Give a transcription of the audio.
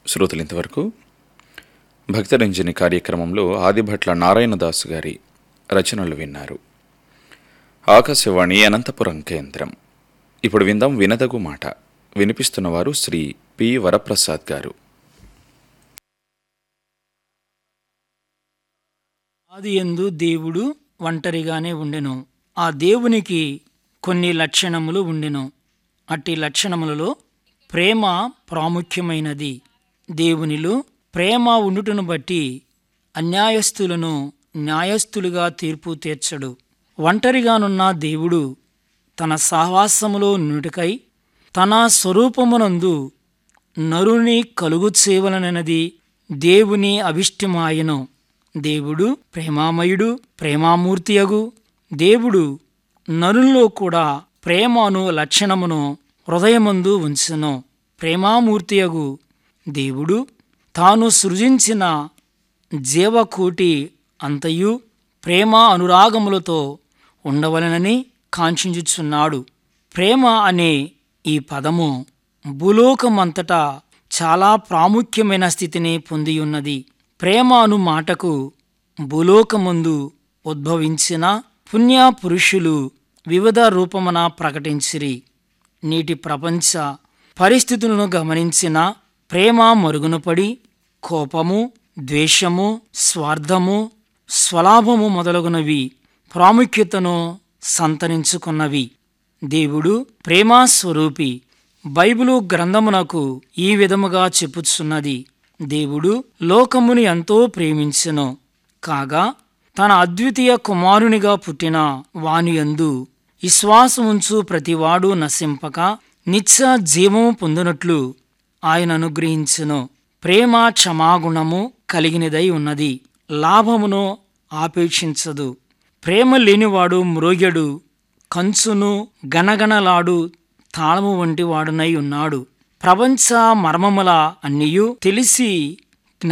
శ్రోతలు ఇంతవరకు భక్తరంజని కార్యక్రమంలో ఆదిభట్ల నారాయణదాసు గారి రచనలు విన్నారు ఆకాశవాణి అనంతపురం కేంద్రం ఇప్పుడు విందాం వినదగు మాట వినిపిస్తున్నవారు శ్రీ పి వరప్రసాద్ గారు ఆది యందు దేవుడు ఒంటరిగానే ఉండెను ఆ దేవునికి కొన్ని లక్షణములు ఉండెను అట్టి లక్షణములలో ప్రేమ ప్రాముఖ్యమైనది దేవునిలో ప్రేమ ఉండుటను బట్టి అన్యాయస్తులను న్యాయస్థులుగా తీర్పు తీర్చడు ఒంటరిగానున్న దేవుడు తన సహవాసములో నుడికై తన స్వరూపమునందు నరుని కలుగు చేయవలనది దేవుని అభిష్టమాయను దేవుడు ప్రేమామయుడు ప్రేమామూర్తియగు దేవుడు నరుల్లో కూడా ప్రేమను లక్షణమును హృదయమందు ఉంచును ప్రేమామూర్తియగు దేవుడు తాను సృజించిన జీవకోటి అంతయు ప్రేమ అనురాగములతో ఉండవలనని కాంక్షించుచున్నాడు ప్రేమ అనే ఈ పదము భూలోకమంతటా చాలా ప్రాముఖ్యమైన స్థితిని పొంది ఉన్నది ప్రేమ అను మాటకు భూలోకముందు ఉద్భవించిన పుణ్య పురుషులు వివిధ రూపమున ప్రకటించిరి నేటి ప్రపంచ పరిస్థితులను గమనించిన ప్రేమ మరుగునపడి కోపము ద్వేషము స్వార్థము స్వలాభము మొదలగునవి ప్రాముఖ్యతను సంతరించుకున్నవి దేవుడు ప్రేమా స్వరూపి బైబిలు గ్రంథమునకు ఈ విధముగా చెప్పుచున్నది దేవుడు లోకముని ఎంతో ప్రేమించెను కాగా తన అద్వితీయ కుమారునిగా పుట్టిన వానియందు విశ్వాసముంచు ప్రతివాడు నశింపక నిత్య జీవము పొందినట్లు ఆయన అనుగ్రహించెను ప్రేమ క్షమాగుణము కలిగినదై ఉన్నది లాభమును ఆపేక్షించదు ప్రేమ లేనివాడు మ్రోగెడు కంచును గనగనలాడు తాళము వంటి వాడునై ఉన్నాడు ప్రపంచ మర్మముల అన్నియు తెలిసి